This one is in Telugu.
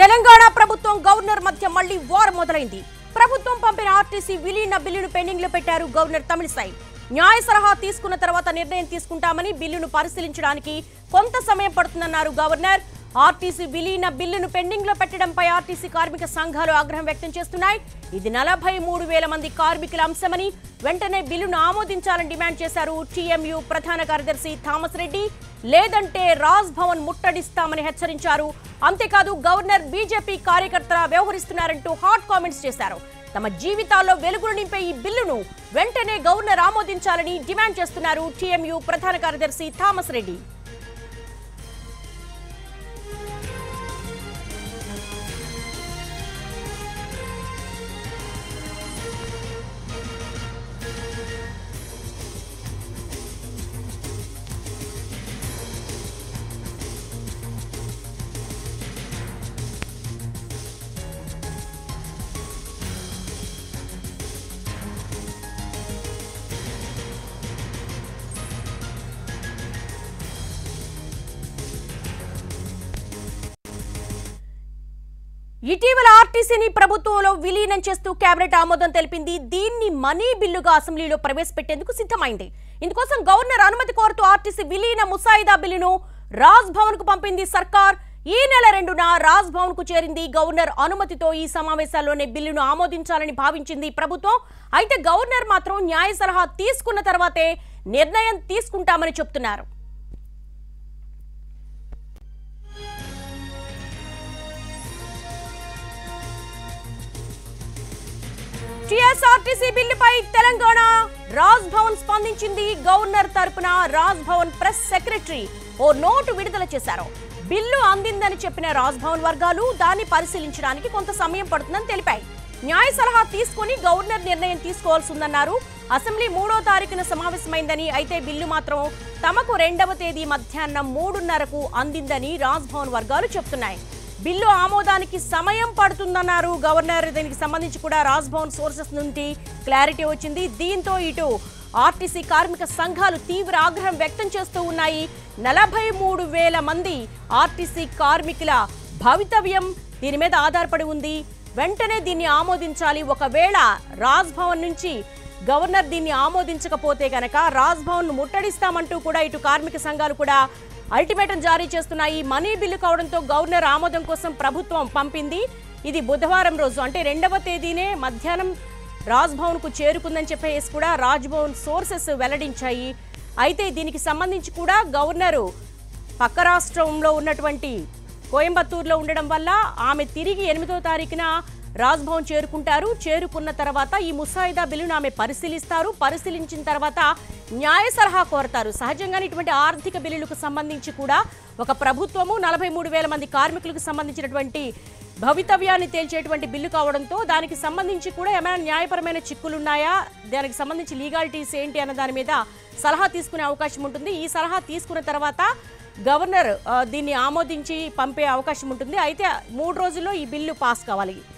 తెలంగాణ ప్రభుత్వం గవర్నర్ మధ్య మళ్లీ వార్ మొదలైంది ప్రభుత్వం పంపిన ఆర్టీసీ విలీన బిల్లును పెండింగ్ లో పెట్టారు గవర్నర్ తమిళిసై న్యాయ సలహా తీసుకున్న తర్వాత నిర్ణయం తీసుకుంటామని బిల్లును పరిశీలించడానికి కొంత సమయం పడుతుందన్నారు గవర్నర్ ఆర్టీసీ విలీన బిల్లును పెండింగ్ లో పెట్టడంపై ఆర్టీసీ కార్మిక సంఘాలు ఆగ్రహం వ్యక్తం చేస్తున్నాయి ఇది నలభై మూడు వేల మంది కార్మికుల అంశమని వెంటనే బిల్లును ఆమోదించాలని డిమాండ్ చేశారు టీఎంయు ప్రధాన కార్యదర్శి థామస్ రెడ్డి లేదంటే రాజ్ భవన్ ముట్టడిస్తామని హెచ్చరించారు అంతేకాదు గవర్నర్ బీజేపీ కార్యకర్తల వ్యవహరిస్తున్నారంటూ హాట్ కామెంట్స్ చేశారు తమ జీవితాల్లో వెలుగులు నింపే ఈ బిల్లును వెంటనే గవర్నర్ ఆమోదించాలని డిమాండ్ చేస్తున్నారు టీఎంయు ప్రధాన కార్యదర్శి థామస్ రెడ్డి ఇటీవల ఆర్టీసీని ప్రభుత్వంలో విలీనం చేస్తూ కేబినెట్ ఆమోదం తెలిపింది దీన్ని మనీ బిల్లుగా అసెంబ్లీలో ప్రవేశపెట్టేందుకు సిద్ధమైంది ఇందుకోసం గవర్నర్ అనుమతి కోరుతూ ఆర్టీసీ విలీన ముసాయిదా బిల్లును రాజ్ భవన్ కు పంపింది సర్కార్ ఈ నెల రెండున రాజ్ భవన్ కు చేరింది గవర్నర్ అనుమతితో ఈ సమావేశాల్లోనే బిల్లును ఆమోదించాలని భావించింది ప్రభుత్వం అయితే గవర్నర్ మాత్రం న్యాయ సలహా తీసుకున్న తర్వాతే నిర్ణయం తీసుకుంటామని చెప్తున్నారు టీఎస్ఆర్టీసీ బిల్లుపై తెలంగాణ రాజ్ భవన్ స్పందించింది గవర్నర్ తరపున రాజ్ భవన్ ప్రెస్ సెక్రటరీ ఓ నోటు విడుదల చేశారు బిల్లు అందిందని చెప్పిన రాజ్ భవన్ వర్గాలు దాన్ని పరిశీలించడానికి కొంత సమయం పడుతుందని తెలిపాయి న్యాయ సలహా తీసుకుని గవర్నర్ నిర్ణయం తీసుకోవాల్సి ఉందన్నారు అసెంబ్లీ మూడో తారీఖున సమావేశమైందని అయితే బిల్లు మాత్రం తమకు రెండవ తేదీ మధ్యాహ్నం మూడున్నరకు అందిందని రాజ్ భవన్ వర్గాలు చెప్తున్నాయి బిల్లు ఆమోదానికి సమయం పడుతుందన్నారు గవర్నర్ దీనికి సంబంధించి కూడా రాజ్ భవన్ సోర్సెస్ నుండి క్లారిటీ వచ్చింది దీంతో ఇటు ఆర్టీసీ కార్మిక సంఘాలు తీవ్ర ఆగ్రహం వ్యక్తం చేస్తూ ఉన్నాయి నలభై మూడు వేల మంది ఆర్టీసీ కార్మికుల భవితవ్యం దీని మీద ఆధారపడి ఉంది వెంటనే దీన్ని ఆమోదించాలి ఒకవేళ రాజ్ భవన్ నుంచి గవర్నర్ దీన్ని ఆమోదించకపోతే గనక రాజ్ భవన్ ను ముట్టడిస్తామంటూ కూడా ఇటు కార్మిక సంఘాలు కూడా అల్టిమేటం జారీ చేస్తున్నాయి మనీ బిల్లు కావడంతో గవర్నర్ ఆమోదం కోసం ప్రభుత్వం పంపింది ఇది బుధవారం రోజు అంటే రెండవ తేదీనే మధ్యాహ్నం రాజ్ భవన్ కు చేరుకుందని చెప్పేసి కూడా రాజ్ భవన్ సోర్సెస్ వెల్లడించాయి అయితే దీనికి సంబంధించి కూడా గవర్నరు పక్క రాష్ట్రంలో ఉన్నటువంటి కోయంబత్తూరులో ఉండడం వల్ల ఆమె తిరిగి ఎనిమిదో తారీఖున రాజ్ భవన్ చేరుకుంటారు చేరుకున్న తర్వాత ఈ ముసాయిదా బిల్లును ఆమె పరిశీలిస్తారు పరిశీలించిన తర్వాత న్యాయ సలహా కోరతారు సహజంగానే ఇటువంటి ఆర్థిక బిల్లులకు సంబంధించి కూడా ఒక ప్రభుత్వము నలభై మూడు వేల మంది కార్మికులకు సంబంధించినటువంటి భవితవ్యాన్ని తేల్చేటువంటి బిల్లు కావడంతో దానికి సంబంధించి కూడా ఏమైనా న్యాయపరమైన చిక్కులు ఉన్నాయా దానికి సంబంధించి లీగాలిటీస్ ఏంటి అన్న దాని మీద సలహా తీసుకునే అవకాశం ఉంటుంది ఈ సలహా తీసుకున్న తర్వాత గవర్నర్ ఆ, దీన్ని ఆమోదించి పంపే అవకాశం ఉంటుంది అయితే మూడు రోజుల్లో ఈ బిల్లు పాస్ కావాలి